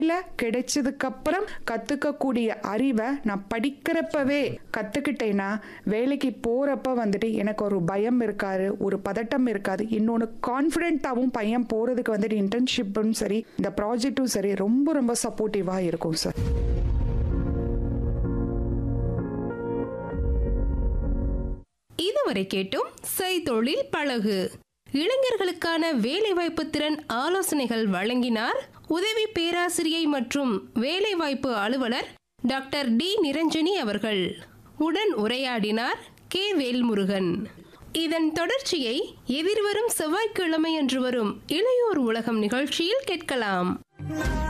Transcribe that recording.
இல்ல கிடைச்சதுக்கு அப்புறம் கத்துக்கக்கூடிய அறிவை நான் படிக்கிறப்பவே கத்துக்கிட்டேன்னா வேலைக்கு போறப்ப வந்துட்டு எனக்கு ஒரு பயம் இருக்காது ஒரு பதட்டம் இருக்காது இன்னொன்று கான்ஃபிடென்ட்டாகவும் பையன் போறதுக்கு வந்துட்டு இன்டர்ன்ஷிப்பும் சரி இந்த ப்ராஜெக்ட்டும் சரி ரொம்ப ரொம்ப சப்போர்ட்டிவாக இருக்கும் சார் இதுவரை கேட்டும் செய்தொழில் பழகு இளைஞர்களுக்கான வேலைவாய்ப்பு திறன் ஆலோசனைகள் வழங்கினார் உதவி பேராசிரியை மற்றும் வேலைவாய்ப்பு அலுவலர் டாக்டர் டி நிரஞ்சனி அவர்கள் உடன் உரையாடினார் கே வேல்முருகன் இதன் தொடர்ச்சியை எதிர்வரும் செவ்வாய்க்கிழமை அன்று வரும் இளையோர் உலகம் நிகழ்ச்சியில் கேட்கலாம்